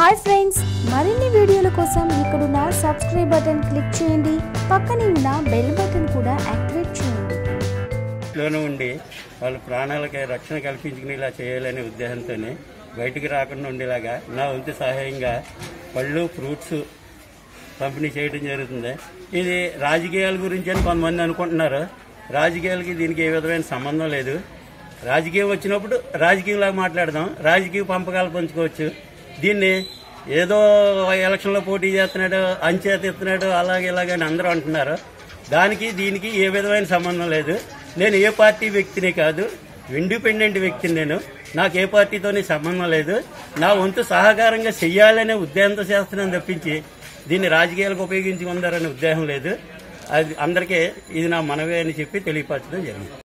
hi friends మరిన్ని వీడియోల కోసం ఇక్కడున్న సబ్స్క్రైబ్ బటన్ క్లిక్ చేయండి పక్కనే ఉన్న బెల్ బటన్ కూడా యాక్టివేట్ చేయండి లోనే ఉండి వాళ్ళ ప్రాణాలకి రక్షణ కల్పించుకునేలా చేయాలనే ఉద్దేశంతోనే బయటికి రాకుండా ఉండేలాగా నా వంతు సహాయంగా పళ్ళు ఫ్రూట్స్ పంపిణీ చేయడం జరుగుతుంది ఇది రాజకీయాల గురించి అని కొంతమంది అనుకుంటున్నారు రాజకీయాలకి దీనికి ఏ విధమైన సంబంధం లేదు రాజకీయం వచ్చినప్పుడు రాజకీయంలాగా మాట్లాడదాం రాజకీయ పంపకాలు పంచుకోవచ్చు దీన్ని ఏదో ఎలక్షన్లో పోటీ చేస్తున్నాడు అంచేత ఎత్తున్నాడు అలాగే ఇలాగని అందరూ అంటున్నారు దానికి దీనికి ఏ విధమైన సంబంధం లేదు నేను ఏ పార్టీ వ్యక్తిని కాదు ఇండిపెండెంట్ వ్యక్తిని నేను నాకు ఏ పార్టీతోని సంబంధం లేదు నా వంతు సహకారంగా చెయ్యాలనే ఉద్దేశంతో చేస్తున్నాను తప్పించి దీన్ని రాజకీయాలకు ఉపయోగించుకుందారనే ఉద్దేశం లేదు అది అందరికీ ఇది నా మనవే అని చెప్పి తెలియపరచడం జరిగింది